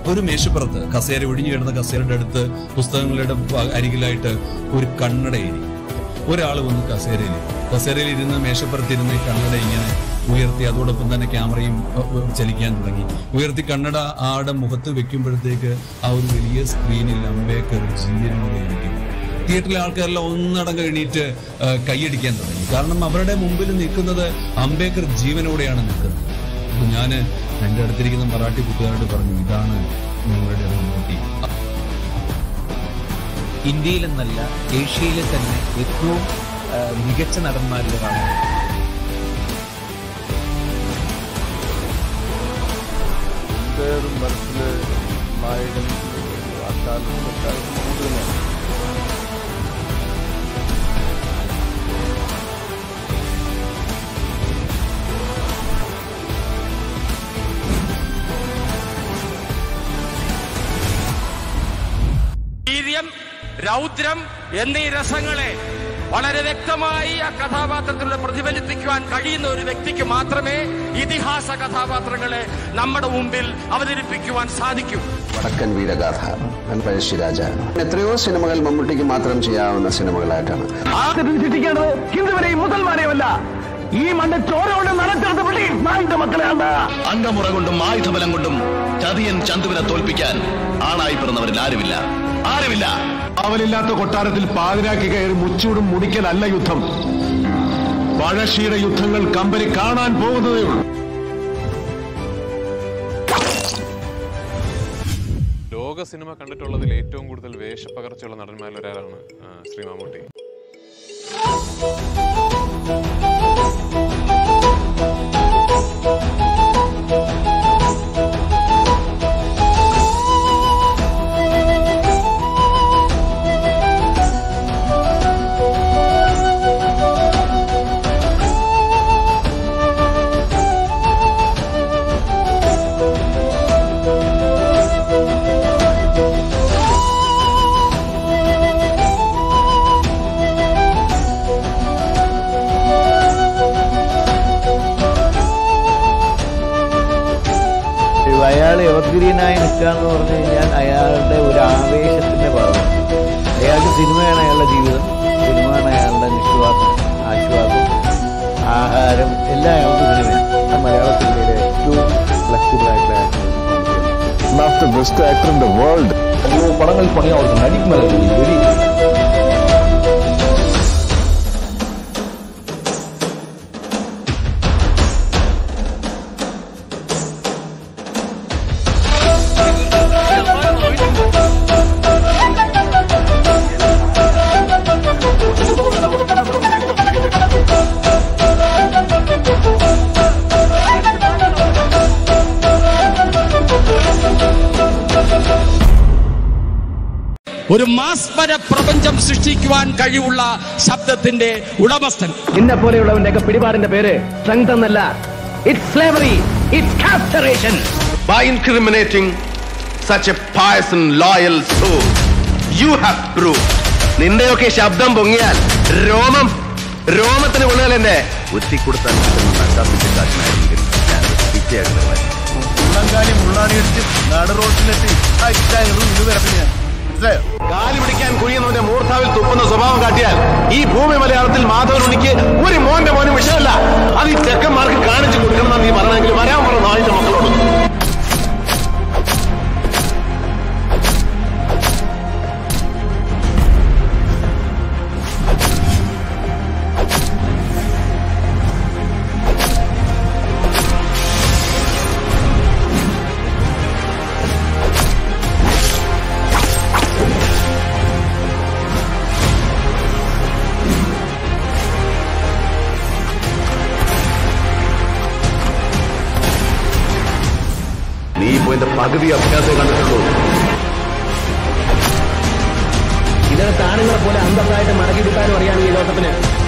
ഒരു മേശപ്പുറത്ത് കസേര ഒഴിഞ്ഞു കിടന്ന കസേരയുടെ അടുത്ത് പുസ്തകങ്ങളുടെ പ- അരികിലായിട്ട് ഒരു കണ്ണടയിരിക്കും ഒരാൾ വന്ന് കസേരയിൽ കസേരയിൽ ഇരുന്ന് മേശപ്പുറത്തിരുന്ന് ഈ കണ്ണട ഇങ്ങനെ ഉയർത്തി അതോടൊപ്പം തന്നെ ക്യാമറയും അ, അ, ചലിക്കാൻ തുടങ്ങി ഉയർത്തി കണ്ണട ആടെ മുഖത്ത് വെക്കുമ്പോഴത്തേക്ക് ആ ഒരു വലിയ സ്ക്രീനിൽ അംബേദ്കർ ജീവനോടെ ഇരിക്കുന്നു തിയേറ്ററിലെ ആൾക്കാരെല്ലാം ഒന്നടങ്കം എണീറ്റ് ആ, കൈയടിക്കാൻ തുടങ്ങി കാരണം അവരുടെ മുമ്പിൽ നിൽക്കുന്നത് അംബേദ്കർ ജീവനോടെയാണ് നിൽക്കുന്നത് അപ്പൊ ഞാൻ എൻ്റെ അടുത്തിരിക്കുന്ന മറാഠി കൂട്ടുകാരോട് പറഞ്ഞു ഇതാണ് നിങ്ങളുടെ മമ്മൂട്ടി ഇന്ത്യയിൽ എന്നല്ല ഏഷ്യയിലെ തന്നെ ഏറ്റവും ആ, മികച്ച നടന്മാരിൽ ഒരാളാണ് എൻ്റെ ഒരു മനസ്സിൽ നായകൻ അക്കാലത്ത് കൂടുതലാണ് വീര്യം രൗദ്രം എന്നീ രസങ്ങളെ വളരെ വ്യക്തമായി ആ കഥാപാത്രത്തിലൂടെ പ്രതിഫലിപ്പിക്കുവാൻ കഴിയുന്ന ഒരു വ്യക്തിക്ക് മാത്രമേ ഇതിഹാസ കഥാപാത്രങ്ങളെ നമ്മുടെ മുമ്പിൽ അവതരിപ്പിക്കുവാൻ സാധിക്കൂ വടക്കൻ വീരഗാഥ പഴശ്ശിരാജ എത്രയോ സിനിമകൾ മമ്മൂട്ടിക്ക് മാത്രം ചെയ്യാവുന്ന സിനിമകളായിട്ടാണ് ആദ്യത്തിൽ ശിക്ഷിക്കേണ്ടത് ഹിന്ദുവിനെയും മുസൽമാനെയുമല്ല ഈ മണ്ണ് ചോര കൊണ്ട് നനച്ചെടുത്ത് പിടി നായിന്റെ മക്കളെയാണ് അംഗമുറ കൊണ്ടും ആയുധബലം കൊണ്ടും ചതിയൻ ചന്തുവിനെ തോൽപ്പിക്കാൻ ആണായി പിറന്നവരിൽ ആരുമില്ല ആരുമില്ല അവനില്ലാത്ത കൊട്ടാരത്തിൽ പാതിരാക്കി കയറി മുച്ചൂടും മുടിക്കലല്ല യുദ്ധം പഴശ്ശിയുടെ യുദ്ധങ്ങൾ കമ്പനി കാണാൻ പോകുന്നതേ ഉള്ളൂ ലോക സിനിമ കണ്ടിട്ടുള്ളതിൽ ഏറ്റവും കൂടുതൽ വേഷപ്പകർച്ചയുള്ള നടന്മാരിൽ ഒരാളാണ് ആ, ശ്രീ മമ്മൂട്ടി അയാൾ എവർഗ്രീനായി നിൽക്കുക എന്ന് പറഞ്ഞു കഴിഞ്ഞാൽ അയാളുടെ ഒരു ആവേശത്തിന്റെ ഭാഗം അയാൾക്ക് സിനിമയാണ് അയാളുടെ ജീവിതം സിനിമയാണ് അയാളുടെ നിശ്വാസം ആശ്വാസം ആഹാരം എല്ലാം അയാൾക്ക് സിനിമയാണ് മലയാള സിനിമയിലെ ഏറ്റവും ഫ്ലെക്സിബിൾ ആയിട്ടുള്ള Not the best actor in the world. പടങ്ങൾ പണിയാ അവർക്ക് നടിക്കുമല്ലോ വെരി ഒരു മാസ്മര പ്രപഞ്ചം സൃഷ്ടിക്കുവാൻ കഴിവുള്ള ശബ്ദത്തിന്റെ ഉടമസ്ഥൻ നിന്നെ പോലെയുള്ളവന്റെ ഒക്കെ പിടിപാടിന്റെ പേര് സ്ട്രെങ്ത് എന്നല്ല it's slavery it's castration By incriminating such a pious and loyal soul, you have proved. നിന്റെയൊക്കെ ശബ്ദം പൊങ്ങിയാൽ രോമം രോമത്തിന് കൊള്ളുകയല്ലേ ഒത്തിക്കൊടുത്താൽ കിട്ടുന്ന നട്ടാപ്പിന്റെ കാശിനായിരുന്നെങ്കിൽ ഞാൻ പിറ്റേയായിട്ട് തരുമായിരുന്നു. ഉള്ളംകാലി മുള്ളാണിയടിച്ച് നട റോട്ടിലെത്തി കാലി പിടിക്കാൻ കുഴിയുന്നവന്റെ മൂർത്താവിൽ തുപ്പുന്ന സ്വഭാവം കാട്ടിയാൽ ഈ ഭൂമി മലയാളത്തിൽ മാധവനുണിക്ക് ഒരു മോന്റെ മോനും വിഷയമല്ല അത് ഈ ചെക്കന്മാർക്ക് കാണിച്ചു കൊടുക്കണം നീ പറയണമെങ്കിൽ വരാൻ പറഞ്ഞ നായിന്റെ മക്കളോട് നീ ഇപ്പോ എന്റെ പകുതി അഭ്യാസം കണ്ടിട്ടുള്ളൂ ഇതിനകത്ത് ആണുങ്ങളെ പോലെ അന്തസ്സായിട്ട് മടക്കി കിട്ടാനും അറിയാം ഈ ലോകത്തിന്